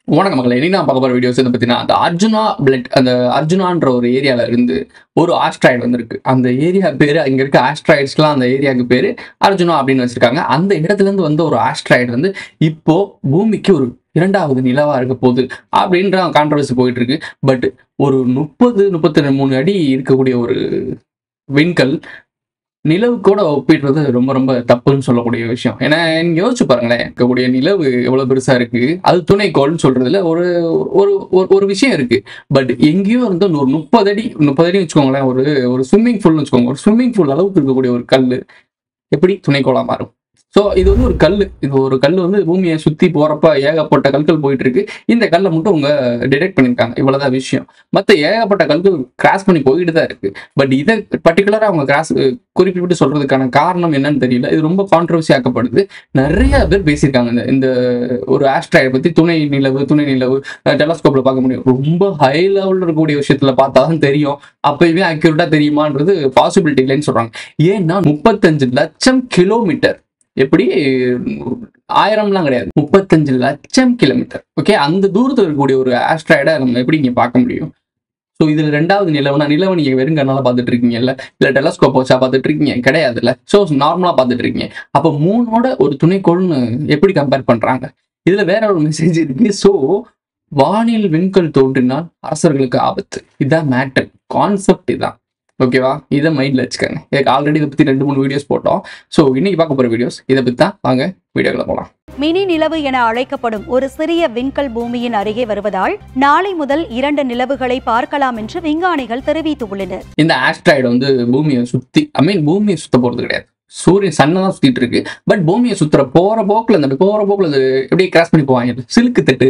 வணக்கம் மக்களே இன்னைக்கு நான் பார்க்க போகிற வீடியோஸ் இதை பற்றினா அந்த அர்ஜுனா பிளட் அந்த அர்ஜுனான்ற ஒரு ஏரியாவில் இருந்து ஒரு ஆஸ்ட்ராய்டு வந்திருக்கு அந்த ஏரியா பேர் அங்கே இருக்க ஆஸ்ட்ராய்ட்ஸ்லாம் அந்த ஏரியாவுக்கு பேர் அர்ஜுனா அப்படின்னு வச்சிருக்காங்க அந்த இடத்துலேருந்து வந்த ஒரு ஆஸ்ட்ராய்டு வந்து இப்போ பூமிக்கு ஒரு இரண்டாவது நிலவா இருக்க போகுது அப்படின்ற கான்ட்ரவர்சி போயிட்டு இருக்கு பட் ஒரு முப்பது முப்பத்தி மூணு அடி இருக்கக்கூடிய ஒரு விண்கல் நிலவு கூட ஒப்பிடுறது ரொம்ப ரொம்ப தப்புன்னு சொல்லக்கூடிய விஷயம் ஏன்னா நீங்க யோசிச்சு பாருங்களேன் இருக்கக்கூடிய நிலவு எவ்வளவு பெருசா இருக்கு அது துணைக்கோள்னு சொல்றதுல ஒரு ஒரு ஒரு- ஒரு விஷயம் இருக்கு பட் எங்கேயோ இருந்து ஒரு முப்பது அடி முப்பது அடி வச்சுக்கோங்களேன் ஒரு ஒரு ஸ்விம்மிங் பூல்னு வச்சுக்கோங்க ஒரு ஸ்விம்மிங் பூல் அளவுக்கு இருக்கக்கூடிய ஒரு கல் எப்படி துணைக்கோளா மாறும் ஸோ இது வந்து ஒரு கல் இது ஒரு கல் வந்து பூமியை சுத்தி போறப்ப ஏகப்பட்ட கற்கள் போயிட்டு இருக்கு இந்த கல்லை மட்டும் அவங்க டிடெக்ட் பண்ணியிருக்காங்க இவ்வளவுதான் விஷயம் மற்ற ஏகப்பட்ட கல்கள் கிராஸ் பண்ணி போயிட்டு தான் இருக்கு பட் இதை பர்டிகுலரா அவங்க கிராஸ் குறிப்பிட்டு சொல்றதுக்கான காரணம் என்னன்னு தெரியல இது ரொம்ப கான்ட்ரவர்சி ஆக்கப்படுது நிறைய பேர் பேசியிருக்காங்க இந்த இந்த ஒரு ஆஸ்ட்ராய்டு பத்தி துணை நிலவு துணை நிலவு டெலஸ்கோப்ல பார்க்க முடியும் ரொம்ப ஹை லெவல்ல இருக்கக்கூடிய விஷயத்துல பார்த்தா தான் தெரியும் அப்பயுமே அக்யூரேட்டா தெரியுமான்றது பாசிபிலிட்டி இல்லைன்னு சொல்றாங்க ஏன்னா முப்பத்தஞ்சு லட்சம் கிலோமீட்டர் எப்படி ஆயிரம்லாம் கிடையாது முப்பத்தஞ்சு லட்சம் கிலோமீட்டர் ஓகே அந்த தூரத்தில் இருக்கக்கூடிய ஒரு ஆஸ்ட்ராய்டை நம்ம எப்படி இங்க பார்க்க முடியும் ஸோ இதுல ரெண்டாவது நிலவுனா நிலவை நீங்க வெறும் கண்ணால பார்த்துட்டு இருக்கீங்கல்ல இல்ல டெலஸ்கோப் வச்சா பார்த்துட்டு இருக்கீங்க கிடையாதுல்ல ஸோ நார்மலா பார்த்துட்டு இருக்கீங்க அப்போ மூணோட ஒரு துணைக்கோள்னு எப்படி கம்பேர் பண்றாங்க இதுல வேற ஒரு மெசேஜ் இருக்கு ஸோ வானில் விண்கல் தோன்றினால் அரசர்களுக்கு ஆபத்து இதான் மேட்டர் கான்செப்ட் இதான் ஓகேவா இதை மைண்ட்ல வச்சுக்கோங்க இதுக்கு ஆல்ரெடி இதை பத்தி ரெண்டு மூணு வீடியோஸ் போட்டோம் ஸோ இன்னைக்கு பார்க்க போற வீடியோஸ் இதை பத்தி தான் வாங்க வீடியோக்குள்ள போகலாம் மினி நிலவு என அழைக்கப்படும் ஒரு சிறிய விண்கல் பூமியின் அருகே வருவதால் நாளை முதல் இரண்டு நிலவுகளை பார்க்கலாம் என்று விஞ்ஞானிகள் தெரிவித்துள்ளனர் இந்த ஆஸ்ட்ராய்டு வந்து பூமியை சுத்தி ஐ மீன் பூமியை சுத்த போறது கிடையாது சூரியன் சன்னை தான் சுத்திட்டு இருக்கு பட் பூமியை சுத்துற போற போக்குல அந்த போற போக்குல அது எப்படியே கிராஸ் பண்ணி போவாங்க சிலுக்கு தட்டு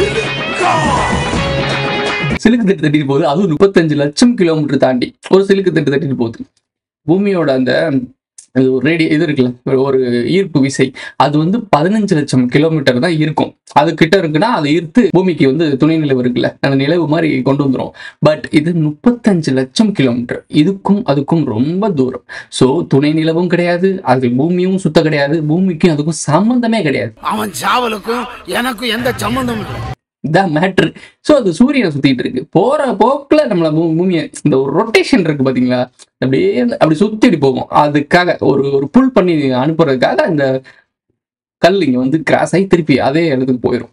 சிலுக்கு தட்டு தட்டிட்டு போகுது அதுவும் முப்பத்தஞ்சு லட்சம் கிலோமீட்டர் தாண்டி ஒரு சிலுக்கு தட்டு தட்டிட்டு போகுது பூமியோட அந்த இது ஒரு ரேடிய இது இருக்குல்ல ஒரு- ஒரு ஈர்ப்பு விசை அது வந்து பதினஞ்சு லட்சம் கிலோமீட்டர் தான் இருக்கும் அது கிட்ட இருக்குன்னா அதை ஈர்த்து பூமிக்கு வந்து துணை நிலவு இருக்குல்ல அந்த நிலவு மாதிரி கொண்டு வந்துரும் பட் இது முப்பத்தஞ்சு லட்சம் கிலோமீட்டர் இதுக்கும் அதுக்கும் ரொம்ப தூரம் ஸோ துணை நிலவும் கிடையாது அது பூமியும் சுத்த கிடையாது பூமிக்கும் அதுக்கும் சம்பந்தமே கிடையாது அவன் சாவலுக்கும் எனக்கும் எந்த சம்மந்தமும் இல்லை இதான் மேட்ரு ஸோ அது சூரியனை சுத்திட்டு இருக்கு போற போக்குல நம்மள பூ- பூமியை இந்த ஒரு ரொட்டேஷன் இருக்கு பாத்தீங்களா அப்படியே அந்த- அப்படி சுத்திட்டு போகும் அதுக்காக ஒரு ஒரு புல் பண்ணி அனுப்புறதுக்காக அந்த கல் இங்க வந்து கிராஸ் ஆகி திருப்பி அதே இடத்துக்கு போயிடும்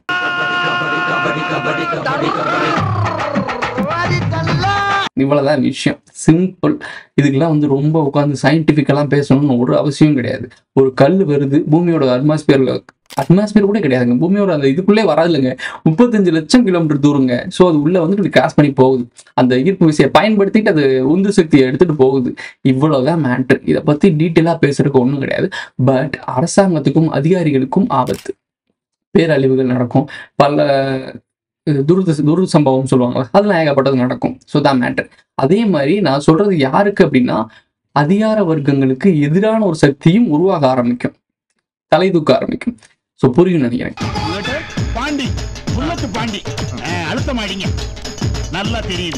இவ்வளவுதான் விஷயம் சிம்பிள் இதுக்கெல்லாம் வந்து ரொம்ப உட்காந்து சயின்டிஃபிக்கெல்லாம் பேசணும்னு ஒரு அவசியம் கிடையாது ஒரு கல் வருது பூமியோட அட்மாஸ்பியர்ல அட்மாஸ்பியர் கூட கிடையாதுங்க பூமியோட அந்த இதுக்குள்ளே வராதுல்லைங்க முப்பத்தஞ்சு லட்சம் கிலோமீட்டர் தூரங்க ஸோ அது உள்ள வந்துட்டு கிராஸ் பண்ணி போகுது அந்த ஈர்ப்பு விசையை பயன்படுத்திட்டு அது உந்து சக்தியை எடுத்துட்டு போகுது இவ்வளவுதான் மேட்ரு இதை பத்தி டீட்டெயிலாக பேசுறதுக்கு ஒன்றும் கிடையாது பட் அரசாங்கத்துக்கும் அதிகாரிகளுக்கும் ஆபத்து பேரழிவுகள் நடக்கும் பல இது துருத துரு சம்பவம் சொல்லுவாங்கல்ல அதெல்லாம் ஏகப்பட்டது நடக்கும் ஸோ தான் மேட்டர் அதே மாதிரி நான் சொல்றது யாருக்கு அப்படின்னா அதிகார வர்க்கங்களுக்கு எதிரான ஒரு சக்தியும் உருவாக ஆரம்பிக்கும் தலை தூக்க ஆரம்பிக்கும் ஸோ புரியும் நினைக்கிறேன் பாண்டி புல்லத்து பாண்டி அழுத்த மாடிங்க நல்லா தெரியுது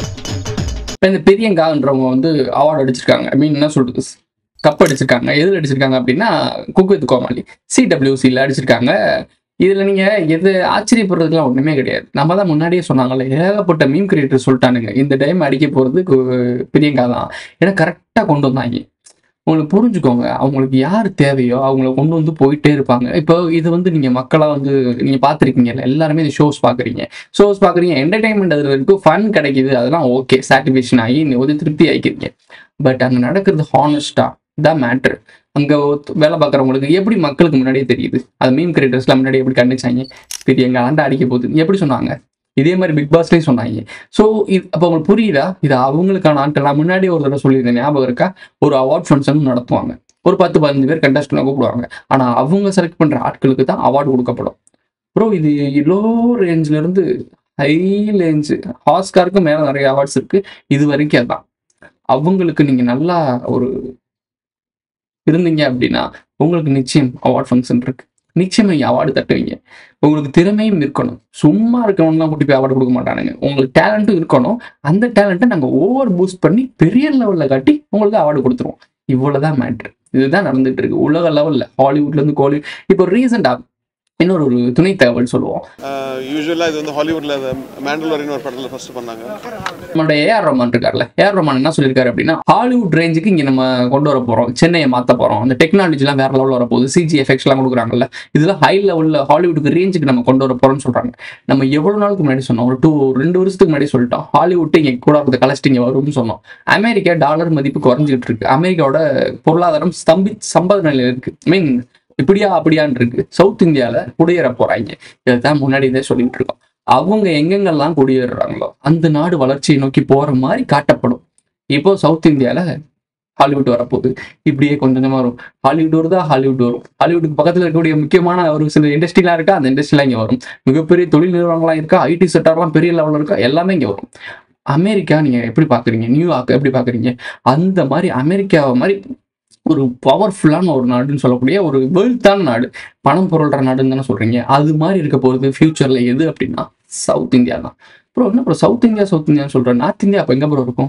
இப்போ இந்த பெரியங்கான்றவங்க வந்து அவார்டு அடிச்சிருக்காங்க ஐ மீன் என்ன சொல்றது கப் அடிச்சிருக்காங்க எதில் அடிச்சிருக்காங்க அப்படின்னா குக் வித் கோமாளி சிடபிள்யூசியில் அடிச்சிருக்காங்க இதில் நீங்கள் எது ஆச்சரியப்படுறதுக்குலாம் ஒன்றுமே கிடையாது நம்ம தான் முன்னாடியே சொன்னாங்கல்ல ஏகப்பட்ட மீம் கிரியேட்டர் சொல்லிட்டானுங்க இந்த டைம் அடிக்க போகிறது பிரியங்கா தான் ஏன்னா கரெக்டாக கொண்டு வந்தாங்க உங்களுக்கு புரிஞ்சுக்கோங்க அவங்களுக்கு யார் தேவையோ அவங்கள கொண்டு வந்து போயிட்டே இருப்பாங்க இப்போ இது வந்து நீங்கள் மக்களாக வந்து நீங்கள் பார்த்துருக்கீங்கல்ல எல்லாருமே இந்த ஷோஸ் பார்க்குறீங்க ஷோஸ் பார்க்குறீங்க என்டர்டைன்மெண்ட் அதில் இருக்கு ஃபன் கிடைக்குது அதெல்லாம் ஓகே சாட்டிஸ்ஃபேக்ஷன் ஆகி நீ வந்து திருப்தி ஆகிக்கிறீங்க பட் அங்கே நடக்கிறது ஹானஸ்டா தான் மேட்ரு அங்கே வேலை பார்க்குறவங்களுக்கு எப்படி மக்களுக்கு முன்னாடியே தெரியுது அது மீம் கிரியேட்டர்ஸ்லாம் முன்னாடி எப்படி கண்டுச்சாங்க பெரிய எங்கள் ஆண்டா அடிக்க போகுது எப்படி சொன்னாங்க இதே மாதிரி பிக் பாஸ்லேயும் சொன்னாங்க ஸோ இது அப்போ உங்களுக்கு புரியுதா இது அவங்களுக்கான ஆட்கள் நான் முன்னாடியே ஒரு தடவை சொல்லியிருந்தேன் ஞாபகம் இருக்கா ஒரு அவார்ட் ஃபங்க்ஷன் நடத்துவாங்க ஒரு பத்து பதினஞ்சு பேர் கண்டஸ்டன் கூப்பிடுவாங்க ஆனால் அவங்க செலக்ட் பண்ணுற ஆட்களுக்கு தான் அவார்டு கொடுக்கப்படும் ப்ரோ இது லோ ரேஞ்சில இருந்து ஹை ரேஞ்சு ஆஸ்காருக்கு மேலே நிறைய அவார்ட்ஸ் இருக்கு இது வரைக்கும் அதான் அவங்களுக்கு நீங்க நல்லா ஒரு இருந்தீங்க அப்படின்னா உங்களுக்கு நிச்சயம் அவார்ட் ஃபங்க்ஷன் இருக்கு நிச்சயம் நீங்க அவார்டு தட்டுவீங்க உங்களுக்கு திறமையும் இருக்கணும் சும்மா இருக்கணும்லாம் கூட்டி போய் அவார்டு கொடுக்க மாட்டானுங்க உங்களுக்கு டேலண்ட்டும் இருக்கணும் அந்த டேலண்ட்டை நாங்கள் ஓவர் பூஸ்ட் பண்ணி பெரிய லெவலில் காட்டி உங்களுக்கு அவார்டு கொடுத்துருவோம் இவ்வளவுதான் மேட்ரு இதுதான் நடந்துட்டு இருக்கு உலக லெவல்ல ஹாலிவுட்ல இருந்து கோலிவுட் இப்போ ரீசெண்டா இன்னொரு ஒரு துணை தகவல் சொல்லுவோம் யூஸ்வலாக இது வந்து ஹாலிவுட்ல மேண்டலோரின் ஒரு படத்தில் ஃபர்ஸ்ட் பண்ணாங்க நம்மளுடைய ஏஆர் ரஹ்மான் இருக்கார்ல ஏஆர் ரஹ்மான் என்ன சொல்லியிருக்காரு அப்படின்னா ஹாலிவுட் ரேஞ்சுக்கு இங்க நம்ம கொண்டு வர போறோம் சென்னையை மாத்த போறோம் அந்த டெக்னாலஜிலாம் வேற லெவலில் வரப்போகுது சிஜி எஃபெக்ட்ஸ் எல்லாம் கொடுக்குறாங்கல்ல இதெல்லாம் ஹை லெவலில் ஹாலிவுட்டுக்கு ரேஞ்சுக்கு நம்ம கொண்டு வர போறோம்னு சொல்றாங்க நம்ம எவ்வளவு நாளுக்கு முன்னாடி சொன்னோம் ஒரு டூ ரெண்டு வருஷத்துக்கு முன்னாடி சொல்லிட்டோம் ஹாலிவுட் இங்க கூட இருந்த கலஸ்ட் இங்க வரும்னு சொன்னோம் அமெரிக்கா டாலர் மதிப்பு குறைஞ்சிட்டு இருக்கு அமெரிக்காவோட பொருளாதாரம் ஸ்தம்பி சம்பத நிலையில இருக்கு மீன் இப்படியா அப்படியான்னு இருக்கு சவுத் இந்தியால குடியேற போறாங்க இதைத்தான் முன்னாடி இதே சொல்லிட்டு இருக்கோம் அவங்க எங்கெங்கெல்லாம் குடியேறுறாங்களோ அந்த நாடு வளர்ச்சியை நோக்கி போற மாதிரி காட்டப்படும் இப்போ சவுத் இந்தியால ஹாலிவுட் வரப்போகுது இப்படியே கொஞ்சம் கொஞ்சமா வரும் ஹாலிவுட் வருதா ஹாலிவுட் வரும் ஹாலிவுட்டுக்கு பக்கத்துல இருக்கக்கூடிய முக்கியமான ஒரு சில இண்டஸ்ட்ரிலாம் இருக்கா அந்த இண்டஸ்ட்ரிலாம் இங்க வரும் மிகப்பெரிய தொழில் நிறுவனங்களாம் இருக்கா ஐடி செக்டர்லாம் பெரிய லெவலில் இருக்கா எல்லாமே இங்க வரும் அமெரிக்கா நீங்க எப்படி பாக்குறீங்க நியூயார்க் எப்படி பாக்குறீங்க அந்த மாதிரி அமெரிக்காவை மாதிரி ஒரு பவர்ஃபுல்லான ஒரு நாடுன்னு சொல்லக்கூடிய ஒரு வெல்த்தான நாடு பணம் பொருள்ற நாடுன்னு தானே சொல்றீங்க அது மாதிரி இருக்க போகிறது ஃபியூச்சர்ல எது அப்படின்னா சவுத் இந்தியா தான் ப்ரோ என்ன ப்ரோ சவுத் இந்தியா சவுத் இந்தியான்னு சொல்றேன் நார்த் இந்தியா அப்போ எங்க ப்ரோ இருக்கும்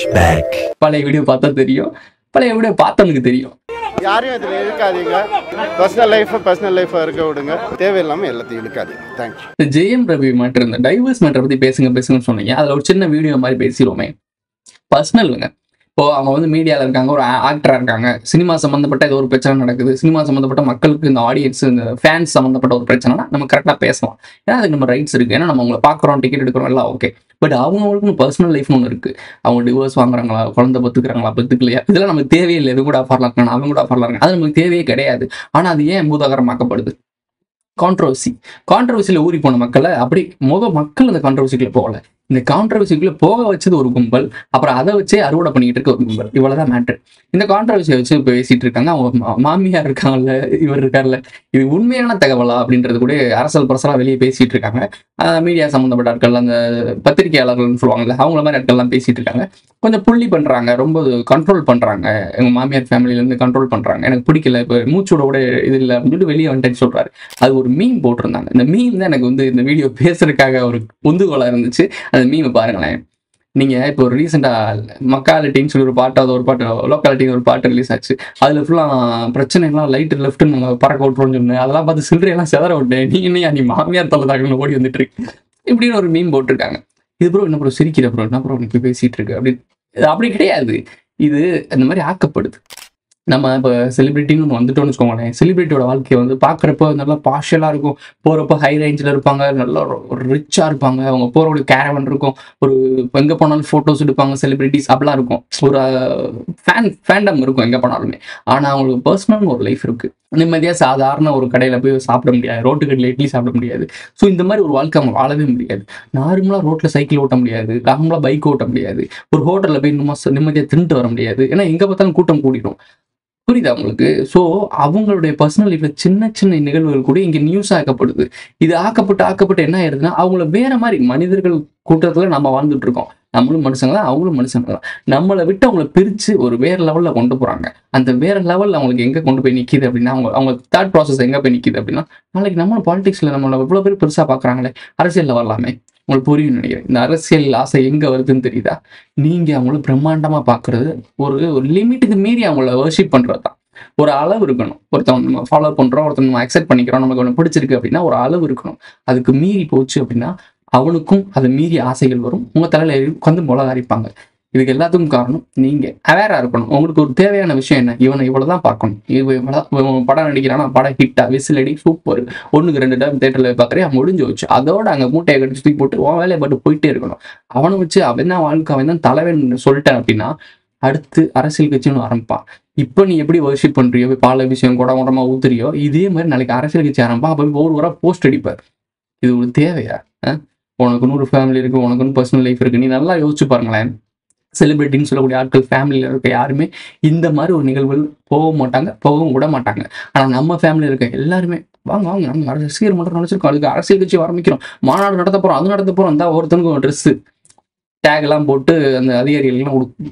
பழைய வீடியோ பார்த்தா தெரியும் பழைய வீடியோ பார்த்தவனுக்கு தெரியும் யாரையும் இதில் இழுக்காதீங்க பர்சனல் லைஃப்பை பர்சனல் லைஃப்பை இருக்க விடுங்க தேவையில்லாமல் எல்லாத்தையும் இழுக்காதீங்க தேங்க்யூ இந்த ஜெயம் ரவி மேட்டர் இந்த டைவர்ஸ் மேட்டர் பத்தி பேசுங்க பேசுங்கன்னு சொன்னீங்க அதுல ஒரு சின்ன வீடியோ மாதிரி பேசிடுவோமே பர்சனலுங்க இப்போ அவங்க வந்து மீடியாவில் இருக்காங்க ஒரு ஆக்டரா இருக்காங்க சினிமா சம்மந்தப்பட்ட ஏதோ ஒரு பிரச்சனை நடக்குது சினிமா சம்மந்தப்பட்ட மக்களுக்கு இந்த ஆடியன்ஸ் இந்த ஃபேன்ஸ் சம்மந்தப்பட்ட ஒரு பிரச்சனைனா நம்ம கரெக்டாக பேசலாம் ஏன்னா அதுக்கு நம்ம ரைட்ஸ் இருக்கு ஏன்னா நம்ம அவங்களை பார்க்குறோம் டிக்கெட் எடுக்கிறோம் எல்லாம் ஓகே பட் அவங்களுக்கு பர்சனல் லைஃப்னு ஒன்று இருக்கு அவங்க டிவோர்ஸ் வாங்குறாங்களா குழந்தை பத்துக்கிறாங்களா பத்துக்கலையா இதெல்லாம் நமக்கு தேவையில்லை இது கூட ஆஃபர்லாம் இருக்காங்க அவங்க கூட ஆஃபர்லாம் இருக்காங்க அது நமக்கு தேவையே கிடையாது ஆனால் அது ஏன் பூதாகரமாக்கப்படுது கான்ட்ரவர்சி கான்ட்ரவர்சியில் ஊறி போன மக்களை அப்படி முத மக்கள் அந்த கான்ட்ரவர்சிக்குள்ள போகல இந்த கான்ட்ரவர்சிக்குள்ள போக வச்சது ஒரு கும்பல் அப்புறம் அதை வச்சே அறுவடை பண்ணிக்கிட்டு இருக்க ஒரு கும்பல் இவ்வளவுதான் மேட்ரு இந்த கான்ட்ரவர்சியை வச்சு இப்போ பேசிட்டு இருக்காங்க அவங்க மா- மாமியார் இருக்காங்கல்ல இவர் இருக்கார்ல இது உண்மையான தகவலா அப்படின்றது கூட அரசல் பரசலா வெளியே பேசிட்டு இருக்காங்க மீடியா சம்மந்தப்பட்ட ஆட்கள் அந்த பத்திரிகையாளர்கள்னு சொல்லுவாங்கல்ல அவங்கள மாதிரி ஆட்கள்லாம் பேசிட்டு இருக்காங்க கொஞ்சம் புள்ளி பண்றாங்க ரொம்ப கண்ட்ரோல் பண்றாங்க எங்க மாமியார் ஃபேமிலில இருந்து கண்ட்ரோல் பண்றாங்க எனக்கு பிடிக்கல இப்போ மூச்சோட கூட இது இல்லை அப்படின்னு சொல்லிட்டு வெளியே வந்துட்டேன்னு சொல்றாரு அது ஒரு மீன் போட்டிருந்தாங்க இந்த மீன் தான் எனக்கு வந்து இந்த வீடியோ பேசுறதுக்காக ஒரு உந்துகோலா இருந்துச்சு அந்த மீமை பாருங்களேன் நீங்க இப்போ ஒரு ரீசெண்டா மக்காலிட்டின்னு சொல்லி ஒரு பாட்டு அது ஒரு பாட்டு லோக்காலிட்டின்னு ஒரு பாட்டு ரிலீஸ் ஆச்சு அதுல ஃபுல்லா பிரச்சனைலாம் லைட் லெஃப்ட் பறக்க விட்டுறோம்னு சொன்னேன் அதெல்லாம் பார்த்து சில்லறையெல்லாம் செதற விட்டேன் நீ என்ன நீ மாமியார் தலை தாக்கணும் ஓடி வந்துட்டு இருக்கு இப்படின்னு ஒரு மீன் போட்டிருக்காங்க இது ப்ரோ என்ன ப்ரோ சிரிக்கிற ப்ரோ என்ன ப்ரோ இப்படி பேசிட்டு இருக்கு அப்படின்னு இது அப்படி கிடையாது இது அந்த மாதிரி ஆக்கப்படுது நம்ம இப்போ செலிபிரிட்டின்னு ஒன்று வந்துட்டோம்னு வச்சுக்கோங்களேன் செலிபிரிட்டியோட வாழ்க்கையை வந்து பார்க்குறப்ப நல்லா பார்ஷியலாக இருக்கும் போகிறப்ப ஹை ரேஞ்சில் இருப்பாங்க நல்லா ஒரு ரிச்சாக இருப்பாங்க அவங்க போகிறவங்க கேரவன் இருக்கும் ஒரு எங்கே போனாலும் ஃபோட்டோஸ் எடுப்பாங்க செலிபிரிட்டிஸ் அப்படிலாம் இருக்கும் ஒரு ஃபேன் ஃபேண்டம் இருக்கும் எங்கே போனாலுமே ஆனால் அவங்களுக்கு பர்சனல் ஒரு லைஃப் இருக்குது நிம்மதியாக சாதாரண ஒரு கடையில் போய் சாப்பிட முடியாது ரோட்டு கடையில் இட்லி சாப்பிட முடியாது ஸோ இந்த மாதிரி ஒரு வாழ்க்கை அவங்க வாழவே முடியாது நார்மலாக ரோட்டில் சைக்கிள் ஓட்ட முடியாது நார்மலாக பைக் ஓட்ட முடியாது ஒரு ஹோட்டலில் போய் இன்னும் நிம்மதியாக தின்ட்டு வர முடியாது ஏன்னா எங்கே பார்த்தாலும் கூட்டம் கூடிடும் புரியுதா உங்களுக்கு ஸோ அவங்களுடைய பர்சனல் லைஃப்ல சின்ன சின்ன நிகழ்வுகள் கூட இங்க நியூஸ் ஆக்கப்படுது இது ஆக்கப்பட்டு ஆக்கப்பட்டு என்ன ஆயிருதுன்னா அவங்கள வேற மாதிரி மனிதர்கள் கூட்டத்துல நம்ம வாழ்ந்துட்டு இருக்கோம் நம்மளும் மனுஷங்க தான் அவங்களும் மனுஷங்க தான் நம்மளை விட்டு அவங்கள பிரிச்சு ஒரு வேற லெவல்ல கொண்டு போறாங்க அந்த வேற லெவல்ல அவங்களுக்கு எங்க கொண்டு போய் நிக்குது அப்படின்னா அவங்க அவங்க தாட் ப்ராசஸ் எங்க போய் நிக்குது அப்படின்னா நாளைக்கு நம்மளும் பாலிடிக்ஸ்ல நம்மள இவ்வளவு பேர் பெருசா பாக்குறாங்களே அரசியல்ல வரலாமே உங்களுக்கு புரியும் நினைக்கிறேன் இந்த அரசியல் ஆசை எங்க வருதுன்னு தெரியுதா நீங்க அவங்கள பிரம்மாண்டமா பாக்குறது ஒரு ஒரு லிமிட்டுக்கு மீறி அவங்கள வர்ஷிப் பண்றது தான் ஒரு அளவு இருக்கணும் ஒருத்தவங்க நம்ம ஃபாலோ பண்றோம் ஒருத்தன் நம்ம அக்செப்ட் பண்ணிக்கிறோம் நமக்கு ஒன்று பிடிச்சிருக்கு அப்படின்னா ஒரு அளவு இருக்கணும் அதுக்கு மீறி போச்சு அப்படின்னா அவனுக்கும் அதை மீறி ஆசைகள் வரும் உங்க தலையில ஏறி உட்காந்து முளை அரைப்பாங்க இதுக்கு எல்லாத்துக்கும் காரணம் நீங்க அவேரா இருக்கணும் உங்களுக்கு ஒரு தேவையான விஷயம் என்ன இவனை இவ்வளவுதான் பார்க்கணும் இவன் இவ்வளவுதான் இவன் படம் நடிக்கிறானா படம் ஹிட்டா விசில் அடி சூப்பர் ஒண்ணுக்கு ரெண்டு டைம் தேட்டர்ல பாக்குறேன் முடிஞ்சு வச்சு அதோட அங்க மூட்டையை கட்டி தூக்கி போட்டு உன் வேலையை பாட்டு போயிட்டே இருக்கணும் அவனை வச்சு அவன் தான் வாழ்க்கை அவன் தான் தலைவன் சொல்லிட்டேன் அப்படின்னா அடுத்து அரசியல் கட்சின்னு ஆரம்பிப்பான் இப்போ நீ எப்படி வர்ஷிப் பண்றியோ போய் பால் விஷயம் குடம் குடமா ஊத்துறியோ இதே மாதிரி நாளைக்கு அரசியல் கட்சி ஆரம்பிப்பா அப்போ ஒரு வாரம் போஸ்ட் அடிப்பார் இது ஒரு தேவையா அஹ்? உனக்குன்னு ஒரு ஃபேமிலி இருக்கு உனக்குன்னு பர்சனல் லைஃப் இருக்கு நீ நல்லா யோசிச்சு பாருங்களேன் செலிபிரிட்டின்னு சொல்லக்கூடிய ஆட்கள் ஃபேமிலியில் இருக்க யாருமே இந்த மாதிரி ஒரு நிகழ்வுகள் போக மாட்டாங்க போகவும் விட மாட்டாங்க ஆனால் நம்ம ஃபேமிலியில் இருக்க எல்லாருமே வாங்க வாங்க நம்ம ரசிகர் மன்றம் நினைச்சிருக்கோம் அதுக்கு அரசியல் கட்சி ஆரம்பிக்கிறோம் மாநாடு நடத்த போறோம் அது நடத்த போறோம் இந்த ஒருத்தனுக்கும் ட்ரெஸ்ஸு டேக் எல்லாம் போட்டு அந்த அதிகாரிகளுக்கெல்லாம் கொடுக்கும்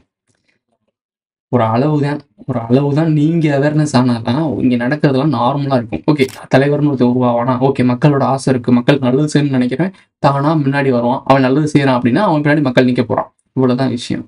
ஒரு அளவு தான் ஒரு அளவு தான் நீங்க அவேர்னஸ் ஆனாதான் இங்க நடக்கிறதுலாம் நார்மலா இருக்கும் ஓகே தலைவர்னு ஒருத்தர் உருவாவானா ஓகே மக்களோட ஆசை இருக்கு மக்களுக்கு நல்லது செய்யணும்னு நினைக்கிறேன் தானா முன்னாடி வருவான் அவன் நல்லது செய்யறான் அப்படின்னா அவன் பின்னாடி மக்கள் நிக்க போறான் இவ்வளவுதான் விஷயம்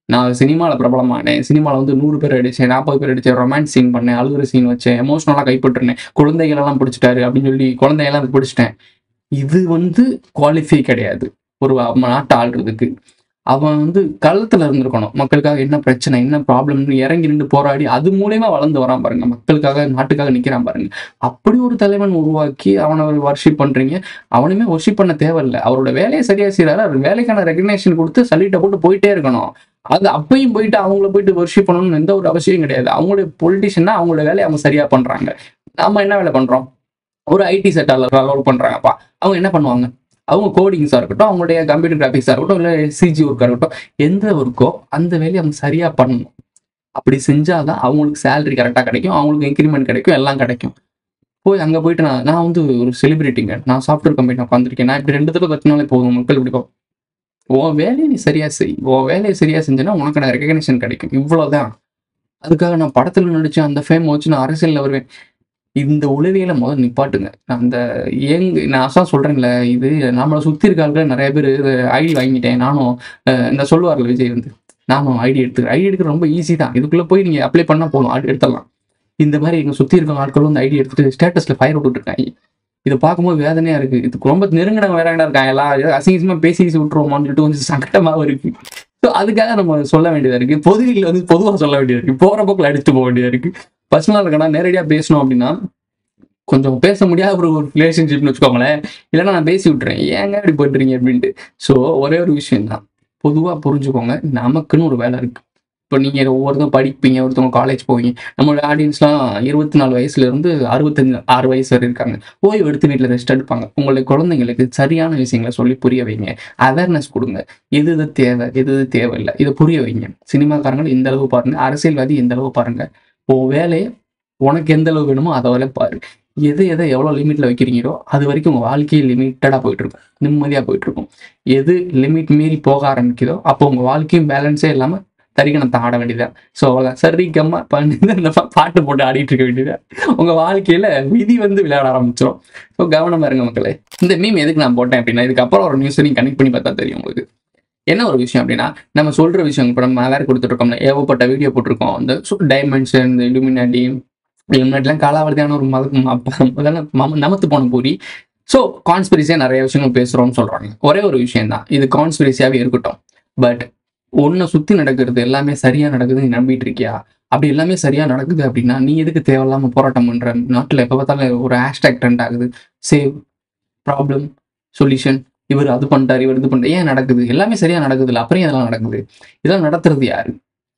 நான் சினிமாவில் பிரபலமானேன் சினிமாவில் வந்து நூறு பேர் அடித்தேன் நாற்பது பேர் அடித்தேன் ரொமான்ஸ் சீன் பண்ணேன் அழுகுற சீன் வச்சேன் எமோஷனலாக கைப்பற்றினேன் குழந்தைகளெல்லாம் பிடிச்சிட்டாரு அப்படின்னு சொல்லி குழந்தையெல்லாம் பிடிச்சிட்டேன் இது வந்து குவாலிஃபை கிடையாது ஒரு நாட்டை ஆள்றதுக்கு அவன் வந்து களத்துல இருந்திருக்கணும் மக்களுக்காக என்ன பிரச்சனை என்ன ப்ராப்ளம்னு இறங்கி நின்று போராடி அது மூலியமா வளர்ந்து வரான் பாருங்க மக்களுக்காக நாட்டுக்காக நிக்கிறான் பாருங்க அப்படி ஒரு தலைவன் உருவாக்கி அவனை வர்ஷிப் பண்றீங்க அவனுமே வர்ஷிப் பண்ண தேவையில்லை அவரோட வேலையை சரியா செய்யறாரு அவர் வேலைக்கான ரெகக்னேஷன் கொடுத்து சல்யூட்டை போட்டு போயிட்டே இருக்கணும் அது அப்பயும் போயிட்டு அவங்கள போயிட்டு வர்ஷிப் பண்ணணும்னு எந்த ஒரு அவசியம் கிடையாது அவங்களுடைய பொலிட்டிஷியனா அவங்களோட வேலையை அவங்க சரியா பண்றாங்க நாம என்ன வேலை பண்றோம் ஒரு ஐடி செட்டால ஒர்க் பண்றாங்கப்பா அவங்க என்ன பண்ணுவாங்க அவங்க கோடிங்ஸாக இருக்கட்டும் அவங்களுடைய கம்ப்யூட்டர் கிராஃபிக்ஸாக இருக்கட்டும் இல்லை சிஜி ஒர்க்காக இருக்கட்டும் எந்த ஒர்க்கோ அந்த வேலையை அவங்க சரியாக பண்ணணும் அப்படி செஞ்சாதான் அவங்களுக்கு சேலரி கரெக்டாக கிடைக்கும் அவங்களுக்கு இன்க்ரிமெண்ட் கிடைக்கும் எல்லாம் கிடைக்கும் போய் அங்கே போயிட்டு நான் நான் வந்து ஒரு செலிபிரிட்டிங்க நான் சாஃப்ட்வேர் கம்பெனி உட்காந்துருக்கேன் நான் இப்படி ரெண்டு தடவை கத்தினாலே போதும் மக்கள் இப்படி போ- உன் வேலையை நீ சரியா செய் உன் வேலையை சரியா செஞ்சேன்னா உனக்கான ரெகக்னேஷன் கிடைக்கும் இவ்வளவுதான் அதுக்காக நான் படத்துல நடிச்சேன் அந்த ஃபேம் வச்சு நான் அரசியல்ல வருவேன் இந்த உளவியலை முதல் நிப்பாட்டுங்க நான் அந்த ஏங்க நான் அதான் சொல்றேன்ல இது நம்மளை சுத்தி இருக்க ஆட்கள் நிறைய பேர் ஐடி வாங்கிட்டேன் நானும் அஹ், இந்த சொல்லுவார்ல விஜய் வந்து நானும் ஐடி எடுத்துக்கிறேன் ஐடி எடுக்கிறது ரொம்ப ஈஸி தான் இதுக்குள்ள போய் நீங்க அப்ளை பண்ணா போதும் அது எடுத்துடலாம் இந்த மாதிரி எங்க சுத்தி இருக்க ஆட்களும் வந்து ஐடி எடுத்துட்டு ஸ்டேட்டஸ்ல ஃபயர் விட்டுட்டு இருக்காங்க இதை பார்க்கும்போது வேதனையா இருக்கு இதுக்கு ரொம்ப நெருங்கினவங்க வேற இருக்காங்க எல்லாம் அசிங்கமா பேசி பேசி விட்டுருவோமான்னு சொல்லிட்டு கொஞ்சம் சங்கடமாவும் இருக்கு ஸோ அதுக்காக நம்ம சொல்ல வேண்டியதா இருக்கு பொதுவில் வந்து பொதுவாக சொல்ல வேண்டியது இருக்கு போற போக்கில் அடிச்சுட்டு போக வேண்டியதா இருக்கு பர்சனலாக இருக்கனா நேரடியாக பேசணும் அப்படின்னா கொஞ்சம் பேச முடியாத ஒரு ரிலேஷன்ஷிப்னு வச்சுக்கோங்களேன் இல்லைன்னா நான் பேசி விட்டுறேன் ஏங்க இப்படி பண்றீங்க அப்படின்ட்டு ஸோ ஒரே ஒரு விஷயம் தான் பொதுவாக புரிஞ்சுக்கோங்க நமக்குன்னு ஒரு வேலை இருக்கு இப்போ நீங்கள் ஒவ்வொருத்தரும் படிப்பீங்க ஒருத்தவங்க காலேஜ் போவீங்க நம்மளோட ஆடியன்ஸ்லாம் இருபத்தி நாலு வயசுல இருந்து அறுபத்தஞ்சு ஆறு வயசு வரை இருக்காங்க ஓய்வு எடுத்து வீட்டில் ரெஸ்ட் எடுப்பாங்க உங்களுடைய குழந்தைங்களுக்கு சரியான விஷயங்களை சொல்லி புரிய வைங்க அவேர்னஸ் கொடுங்க எது எது தேவை எது எது தேவையில்லை இதை புரிய வைங்க சினிமாக்காரங்க இந்த அளவு பாருங்க அரசியல்வாதி இந்த அளவு பாருங்க உன் வேலையை உனக்கு எந்த அளவு வேணுமோ அதை வரை பாரு எது எதை எவ்வளோ லிமிட்ல வைக்கிறீங்களோ அது வரைக்கும் உங்க வாழ்க்கையை லிமிட்டடாக போயிட்டு இருக்கும் நிம்மதியாக போயிட்டு இருக்கும் எது லிமிட் மீறி போக ஆரம்பிக்குதோ அப்போ உங்க வாழ்க்கையும் பேலன்ஸே இல்லாம தரிகணத்தை ஆட வேண்டியதான் ஸோ அவ்வளோதான் சரி கம்மா பண்ணி இந்த பா- பாட்டு போட்டு ஆடிட்டு இருக்க வேண்டியதான் உங்க வாழ்க்கையில விதி வந்து விளையாட ஆரம்பிச்சிடும் ஸோ கவனமா இருங்க மக்களே இந்த மீம் எதுக்கு நான் போட்டேன் அப்படின்னா இதுக்கப்புறம் ஒரு நியூஸ் நீங்க கனெக்ட் பண்ணி பார்த்தா தெரியும் உங்களுக்கு என்ன ஒரு விஷயம் அப்படின்னா நம்ம சொல்ற விஷயம் இப்போ நம்ம வேற கொடுத்துருக்கோம்ல ஏகப்பட்ட வீடியோ போட்டிருக்கோம் இந்த டைமென்ஷன் இந்த இலுமினாட்டி இலுமினாட்டிலாம் காலாவதியான ஒரு மத அப்ப- அதெல்லாம் மம- நமத்து போன பூரி ஸோ கான்ஸ்பிரசியாக நிறைய விஷயங்கள் பேசுகிறோம்னு சொல்கிறாங்க ஒரே ஒரு விஷயம் தான் இது கான்ஸ்பிரசியாகவே இருக்கட்டும் பட் உன்னை சுற்றி நடக்கிறது எல்லாமே சரியாக நடக்குதுன்னு நீ நம்பிட்டு இருக்கியா அப்படி எல்லாமே சரியாக நடக்குது அப்படின்னா நீ எதுக்கு தேவையில்லாமல் போராட்டம் பண்ணுற நாட்டில் எப்போ பார்த்தாலும் ஒரு ஹேஷ்டேக் ட்ரெண்ட் ஆகுது சேவ் ப்ராப்ளம் சொல்யூஷன் இவர் அது பண்ணிட்டார் இவர் இது பண்ணிட்டார் ஏன் நடக்குது எல்லாமே சரியாக நடக்குது இல்லை அப்புறம் ஏன் இதெல்லாம் நடக்குது இதெல்லாம் நடத்துறது யாரு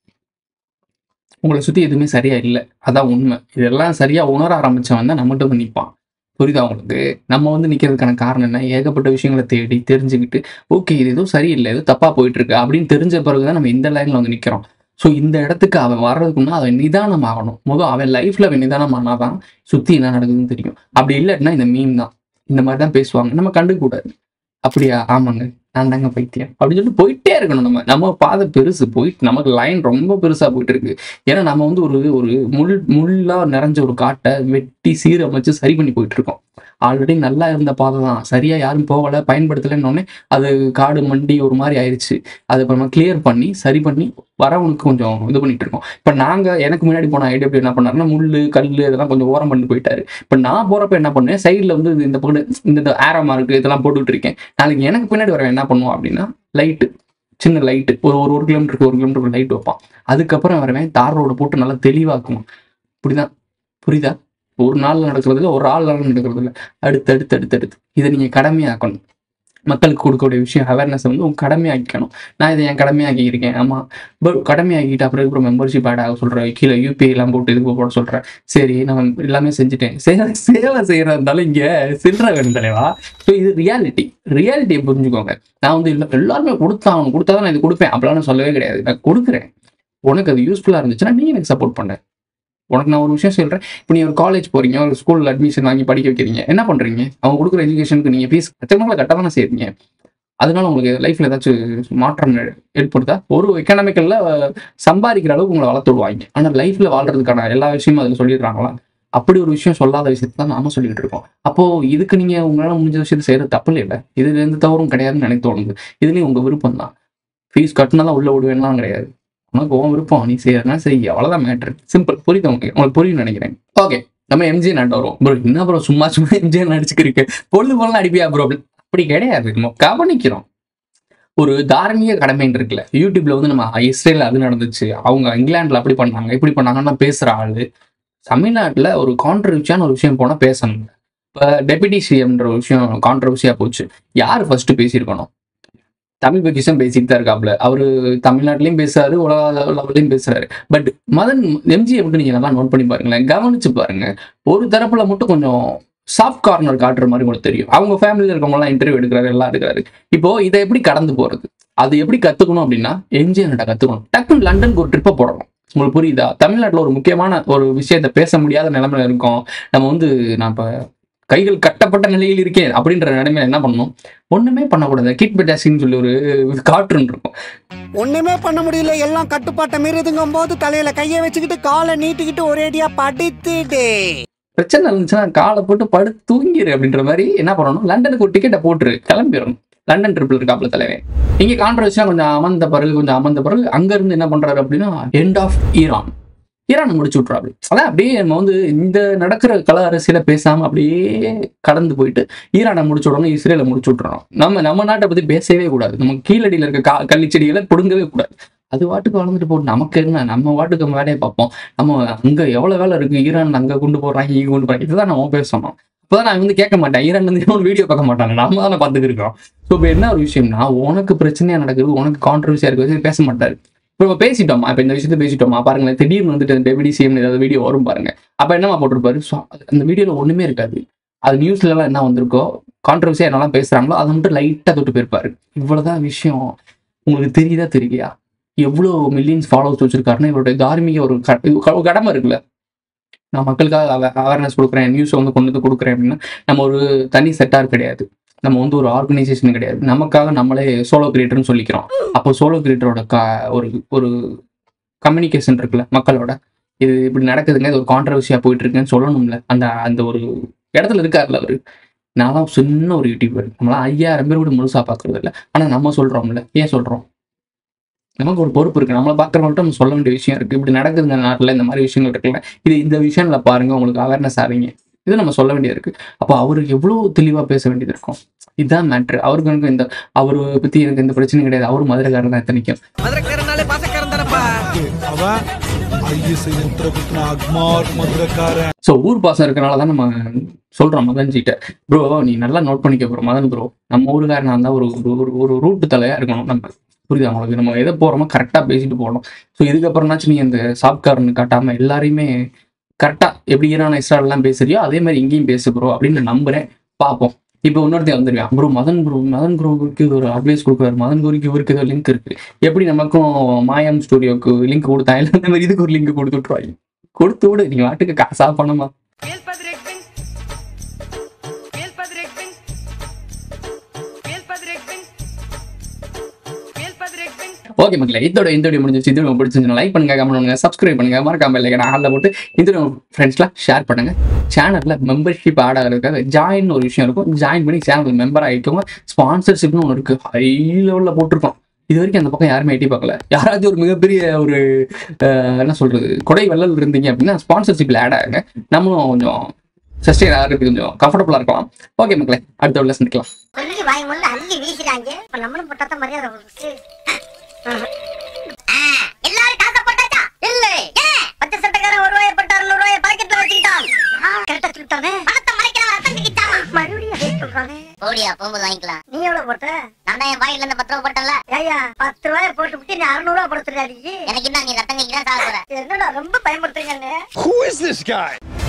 உங்களை சுற்றி எதுவுமே சரியா இல்லை அதான் உண்மை இதெல்லாம் சரியா உணர ஆரம்பிச்சவன் தான் நம்மகிட்ட வந்து நிற்பான் புரியுதா உங்களுக்கு நம்ம வந்து நிற்கிறதுக்கான காரணம் என்ன ஏகப்பட்ட விஷயங்களை தேடி தெரிஞ்சுக்கிட்டு ஓகே இது ஏதோ சரியில்லை ஏதோ தப்பா போயிட்டு இருக்கு அப்படின்னு தெரிஞ்ச பிறகுதான் நம்ம இந்த லைன்ல வந்து நிற்கிறோம் ஸோ இந்த இடத்துக்கு அவன் வர்றதுக்குன்னா அவன் நிதானம் ஆகணும் முதல் அவன் லைஃப்ல அவன் நிதானம் ஆனாதான் சுத்தி என்ன நடக்குதுன்னு தெரியும் அப்படி இல்லாட்டினா இந்த மீன் தான் இந்த மாதிரி தான் பேசுவாங்க நம்ம கண்டுக்க கூடாது அப்படியா ஆமாங்க நான் தாங்க பைத்தியம் அப்படின்னு சொல்லிட்டு போயிட்டே இருக்கணும் நம்ம நம்ம பாதை பெருசு போயிட்டு நமக்கு லைன் ரொம்ப பெருசா போயிட்டு இருக்கு ஏன்னா நம்ம வந்து ஒரு ஒரு முள் முள்ளா நிறைஞ்ச ஒரு காட்டை வெட்டி சீரமைச்சு சரி பண்ணி போயிட்டு இருக்கோம் ஆல்ரெடி நல்லா இருந்த பாதை தான் சரியா யாரும் போகல பயன்படுத்தலைன்னு அது காடு மண்டி ஒரு மாதிரி ஆயிடுச்சு அதை இப்போ நம்ம கிளியர் பண்ணி சரி பண்ணி வரவனுக்கு கொஞ்சம் இது பண்ணிட்டு இருக்கோம் இப்போ நாங்க எனக்கு முன்னாடி போன ஐடியா என்ன பண்ணாருன்னா முள்ளு கல் இதெல்லாம் கொஞ்சம் ஓரம் பண்ணி போயிட்டாரு இப்போ நான் போறப்ப என்ன பண்ணேன் சைடில் வந்து இது இந்த பக்கம் இந்த இந்த ஆரமா இருக்கு இதெல்லாம் போட்டுட்டு இருக்கேன் நாளைக்கு எனக்கு பின்னாடி வரவன் என்ன பண்ணுவான் அப்படின்னா லைட்டு சின்ன லைட்டு ஒரு ஒரு ஒரு கிலோமீட்டருக்கு ஒரு கிலோமீட்டருக்கு லைட் வைப்பான் அதுக்கப்புறம் வரவன் தார் ரோடு போட்டு நல்லா தெளிவாக்குவான் இப்படிதான் புரியுதா ஒரு நாள் நடக்கிறது இல்லை ஒரு ஆள் நடக்கிறது இல்லை அடுத்து அடுத்து அடுத்து அடுத்து இதை நீங்க கடமையாக்கணும் மக்களுக்கு கொடுக்கக்கூடிய விஷயம் அவேர்னஸ் வந்து உங்க கடமையாக்கிக்கணும் நான் இதை என் கடமையாக்கியிருக்கேன் ஆமா பட் கடமையாக்கிட்டு அப்புறம் அப்புறம் மெம்பர்ஷிப் ஆட் ஆக சொல்றேன் கீழே யூபிஐ எல்லாம் போட்டு இதுக்கு போட சொல்றேன் சரி நான் எல்லாமே செஞ்சுட்டேன் சேவை சேவை செய்யறதுனால இங்க சில்லற வேணும் தலைவா ஸோ இது ரியாலிட்டி ரியாலிட்டியை புரிஞ்சுக்கோங்க நான் வந்து இல்ல எல்லாருமே கொடுத்தாகணும் கொடுத்தா தான் நான் இது கொடுப்பேன் அப்படிலாம் நான் சொல்லவே கிடையாது நான் கொடுக்குறேன் உனக்கு அது யூஸ்ஃபுல்லாக இருந்துச்சுன்னா நீ எனக்கு சப்போர்ட் பண்ண உனக்கு நான் ஒரு விஷயம் சொல்றேன் இப்போ நீ ஒரு காலேஜ் போறீங்க ஒரு ஸ்கூல்ல அட்மிஷன் வாங்கி படிக்க வைக்கிறீங்க என்ன பண்றீங்க அவங்க கொடுக்குற எஜுகேஷனுக்கு நீங்க ஃபீஸ் லட்சக்கணக்கில் கட்ட தானே செய்றீங்க அதனால உங்களுக்கு லைஃப்ல ஏதாச்சும் மாற்றம் ஏற்படுத்தா ஒரு எக்கனாமிக்கல்ல சம்பாதிக்கிற அளவுக்கு உங்களை வளர்த்து விடுவாங்க ஆனா லைஃப்ல வாழ்றதுக்கான எல்லா விஷயமும் அதில் சொல்லிடுறாங்களா அப்படி ஒரு விஷயம் சொல்லாத விஷயத்தை தான் நாம சொல்லிட்டு இருக்கோம் அப்போ இதுக்கு நீங்க உங்களால முடிஞ்ச விஷயத்தை செய்யறது தப்பு இல்லை இதுல எந்த தவறும் கிடையாதுன்னு எனக்கு தோணுது இதுலயும் உங்க விருப்பம் தான் ஃபீஸ் கட்டினா தான் உள்ள விடுவேன்லாம் கிடையாது உனக்கு உன் விருப்பம் நீ செய்யறதுனா செய் அவ்வளவுதான் மேட்ரு சிம்பிள் புரியுது உங்களுக்கு உங்களுக்கு புரியும் நினைக்கிறேன் ஓகே நம்ம எம்ஜி நட்ட வரும் ப்ரோ என்ன ப்ரோ சும்மா சும்மா எம்ஜி நடிச்சுக்கிறீங்க பொழுது போல அடிப்பியா ப்ரோ அப்படி கிடையாது நம்ம கவனிக்கிறோம் ஒரு தார்மீக கடமைன்னு இருக்குல்ல யூடியூப்ல வந்து நம்ம இஸ்ரேல் அது நடந்துச்சு அவங்க இங்கிலாந்துல அப்படி பண்ணாங்க இப்படி பண்ணாங்கன்னா பேசுற ஆளு தமிழ்நாட்டுல ஒரு கான்ட்ரவர்சியான ஒரு விஷயம் போனா பேசணும் இப்போ டெபியூட்டி சிஎம்ன்ற ஒரு விஷயம் கான்ட்ரவர்சியா போச்சு யார் ஃபர்ஸ்ட் பேசியிருக்கணும் தமிழ் பொக்கிஷம் பேசிட்டு தான் இருக்காப்ல அவரு தமிழ்நாட்டிலையும் பேசுறாரு உலக லெவல்லையும் பேசுறாரு பட் மதன் எம்ஜியை மட்டும் நீங்க நல்லா நோட் பண்ணி பாருங்களேன் கவனிச்சு பாருங்க ஒரு தரப்புல மட்டும் கொஞ்சம் சாஃப்ட் கார்னர் காட்டுற மாதிரி உங்களுக்கு தெரியும் அவங்க ஃபேமிலியில் இருக்கவங்க எல்லாம் இன்டர்வியூ எடுக்கிறாரு எல்லாம் எடுக்கிறாரு இப்போ இதை எப்படி கடந்து போறது அது எப்படி கத்துக்கணும் அப்படின்னா எம்ஜிஆர்கிட்ட கத்துக்கணும் டக்குன்னு லண்டனுக்கு ஒரு ட்ரிப்பை போடணும் உங்களுக்கு புரியுதா தமிழ்நாட்டில் ஒரு முக்கியமான ஒரு விஷயத்தை பேச முடியாத நிலைமையில இருக்கோம் நம்ம வந்து நான் இப்போ கைகள் கட்டப்பட்ட நிலையில் இருக்கேன் அப்படின்ற நிலைமையில என்ன பண்ணணும் ஒண்ணுமே பண்ணக்கூடாது கிட் பெட்டாசின்னு சொல்லி ஒரு கார்ட்டூன் இருக்கும் ஒண்ணுமே பண்ண முடியல எல்லாம் கட்டுப்பாட்டை மீறுதுங்கும் போது தலையில கைய வச்சுக்கிட்டு காலை நீட்டிக்கிட்டு ஒரேடியா படித்துடு பிரச்சனை இருந்துச்சுன்னா காலை போட்டு படுத்து தூங்கிடு அப்படின்ற மாதிரி என்ன பண்ணணும் லண்டனுக்கு ஒரு டிக்கெட்டை போட்டுரு கிளம்பிடணும் லண்டன் ட்ரிப்பில் இருக்காப்ல தலைவன் இங்கே கான்ட்ரவர்சியா கொஞ்சம் அமர்ந்த பிறகு கொஞ்சம் அமர்ந்த பிறகு அங்க இருந்து என்ன பண்றாரு அப்படின்னா எண்ட் ஆஃப் ஈரான் ஈரான் முடிச்சு விட்றாரு அதான் அப்படியே நம்ம வந்து இந்த நடக்கிற கல அரசியல பேசாம அப்படியே கடந்து போயிட்டு ஈரானை முடிச்சு விடணும் இஸ்ரேலை முடிச்சு விட்டுறோம் நம்ம நம்ம நாட்டை பத்தி பேசவே கூடாது நம்ம கீழடியில இருக்க கா கள்ளிச்செடிகளை பிடுங்கவே கூடாது அது வாட்டுக்கு வளர்ந்துட்டு போட்டு நமக்கு என்ன நம்ம வாட்டுக்கு நம்ம வேலையை பார்ப்போம் நம்ம அங்க எவ்வளவு வேலை இருக்கு ஈரான் அங்க கொண்டு போடுறாங்க இங்க கொண்டு போறாங்க இதுதான் நம்ம பேசணும் இப்போதான் நான் வந்து கேட்க மாட்டேன் ஈரான் வந்து இன்னொரு வீடியோ பார்க்க மாட்டாங்க நம்ம தானே பார்த்துட்டு இருக்கோம் ஸோ இப்போ என்ன ஒரு விஷயம்னா உனக்கு பிரச்சனையா நடக்குது உனக்கு கான்ட்ரவர்சியா இருக்கு பேச மாட்டாரு இப்போ நம்ம பேசிட்டோமா இப்போ இந்த விஷயத்த பேசிட்டோமா பாருங்களேன் திடீர்னு வந்துட்டு டெபிடி சிஎம் ஏதாவது வீடியோ வரும் பாருங்க அப்போ என்னமா போட்டிருப்பாரு So, அந்த வீடியோல ஒண்ணுமே இருக்காது அது நியூஸ்ல எல்லாம் என்ன வந்திருக்கோ கான்ட்ரவர்சியா என்னெல்லாம் பேசுறாங்களோ அதை மட்டும் லைட்டா தொட்டு போயிருப்பாரு இவ்வளவுதான் விஷயம் உங்களுக்கு தெரியுதா தெரியலையா எவ்வளோ மில்லியன்ஸ் ஃபாலோவர்ஸ் வச்சிருக்காருன்னா இவருடைய தார்மீக ஒரு க- இது க- கடமை இருக்குல்ல நான் மக்களுக்காக அவேர்னஸ் கொடுக்குறேன் நியூஸ் வந்து கொண்டு வந்து கொடுக்குறேன் அப்படின்னா நம்ம ஒரு தனி செட்டார் கிடையாது நம்ம வந்து ஒரு ஆர்கனைசேஷன் கிடையாது நமக்காக நம்மளே சோலோ கிரியேட்டர்னு சொல்லிக்கிறோம் அப்போ சோலோ கிரியேட்டரோட க ஒரு ஒரு கம்யூனிகேஷன் இருக்குல்ல மக்களோட இது இப்படி நடக்குதுங்க இது ஒரு கான்ட்ரவர்சியாக போயிட்டு இருக்குன்னு சொல்லணும்ல அந்த அந்த ஒரு இடத்துல இருக்காருல்ல அவரு நான் சின்ன ஒரு யூடியூபர் நம்மளாம் ஐயாயிரம் பேர் கூட முழுசா பார்க்கறது இல்லை ஆனால் நம்ம சொல்றோம்ல ஏன் சொல்றோம் நமக்கு ஒரு பொறுப்பு இருக்கு நம்மளை பார்க்குறவங்கள்ட்ட நம்ம சொல்ல வேண்டிய விஷயம் இருக்கு இப்படி நடக்குது இந்த நாட்டில் இந்த மாதிரி விஷயங்கள் இருக்குல்ல இது இந்த விஷயம்ல பாருங்க உங்களுக்கு அவேர்னஸ் ஆவீங்க இது நம்ம சொல்ல வேண்டியது இருக்கு அப்போ அவருக்கு எவ்வளோ தெளிவாக பேச வேண்டியது இருக்கும் இதுதான் மேட்ரு அவருக்கு எனக்கு இந்த அவரை பத்தி எனக்கு எந்த பிரச்சனையும் கிடையாது அவரும் மதுரைக்காரர் தான் இத்தனைக்கும் மதுரக்காரனாலே பாசக்காரன் தானப்பா அவன் ஐஎஸ்ஐ முத்திரகுட்டின அக்மார் மதுரக்காரன் ஸோ ஊர் பாசம் இருக்கனால தான் நம்ம சொல்றோம் மதன்ஜிட்ட ப்ரோ நீ நல்லா நோட் பண்ணிக்க ப்ரோ மதன் ப்ரோ நம்ம ஊருக்காரனா இருந்தால் ஒரு ஒரு ஒரு ஒரு ரூட்டு தலையா இருக்கணும் நம்ம புரியுதா உங்களுக்கு நம்ம எதை போறோமோ கரெக்டாக பேசிட்டு போகணும் ஸோ இதுக்கப்புறம்னாச்சும் நீ அந்த சாப்காரன் காட்டாம எல்லாரையுமே கரெக்டாக எப்படி ஈரான் இஸ்ராயல்லாம் பேசுறியோ அதே மாதிரி இங்கேயும் பேசு ப்ரோ அப்படின்னு நான் நம்புறேன் பார்ப்போம் இப்போ இன்னொருத்தையும் வந்துருவேன் ப்ரோ மதன் ப்ரோ மதன் ப்ரோவுக்கு ஒரு அட்வைஸ் கொடுக்குறாரு மதன் ப்ரோக்கு இவருக்கு ஏதோ லிங்க் இருக்கு எப்படி நமக்கும் மாயம் ஸ்டுடியோக்கு லிங்க் கொடுத்தாங்க இந்த மாதிரி இதுக்கு ஒரு லிங்க் கொடுத்து விட்ருவாங்க கொடுத்து விடு நீ வாட்டுக்கு காசா பணமா ஓகே மக்களே இதோட இந்த வீடியோ முடிஞ்சிச்சு இது உங்களுக்கு பிடிச்சிருந்துச்சு லைக் பண்ணுங்க கமெண்ட் பண்ணுங்க சப்ஸ்கிரைப் பண்ணுங்க மறக்காம இல்லை ஹாலில் போட்டு இந்த ஃப்ரெண்ட்ஸ்லாம் ஷேர் பண்ணுங்க சேனல்ல மெம்பர்ஷிப் ஆட் ஆகிறதுக்காக ஜாயின் ஒரு விஷயம் இருக்கும் ஜாயின் பண்ணி சேனல் மெம்பர் ஆகிக்கோங்க ஸ்பான்சர்ஷிப்னு ஒன்று இருக்கு ஹை லெவலில் போட்டிருக்கோம் இது வரைக்கும் அந்த பக்கம் யாருமே எட்டி பார்க்கல யாராச்சும் ஒரு மிகப்பெரிய ஒரு அஹ், என்ன சொல்றது கொடை வெள்ளல் இருந்தீங்க அப்படின்னா ஸ்பான்சர்ஷிப்ல ஆட் ஆகுங்க நம்மளும் கொஞ்சம் சஸ்டெயின் ஆகிறதுக்கு கொஞ்சம் கம்ஃபர்டபுளாக இருக்கலாம் ஓகே மக்களே அடுத்த உள்ள சந்திக்கலாம் சொல்லி வாய் முள்ள அள்ளி வீசுறாங்க இப்ப நம்மளும் போட்டா தான் மரியாதை உங்களுக்கு எல்லாரும் காசை போட்டாச்சா இல்ல ஏன் பச்சை சட்டக்காரன் ஒரு ரூபாய் போட்டு அறுநூறு ரூபாய் பாக்கெட்ல வச்சுக்கிட்டான் கரெக்டா சொல்லிட்டானே பணத்தை மறைக்கலாம் ரத்தம் கிட்டான் மறுபடியும் அதே சொல்றானே ஓடியா போகும்போது வாங்கிக்கலாம் நீ எவ்வளவு போட்ட நான் தான் என் பாக்கெட்ல இருந்து பத்து ரூபாய் போட்டேன்ல ஏயா பத்து ரூபாய் போட்டு விட்டு நீ அறுநூறு ரூபாய் போட சொல்றாடி எனக்கு என்ன நீ ரத்தம் கிட்டா சாக போற என்னடா ரொம்ப பயமுறுத்துறீங்க Who is this guy?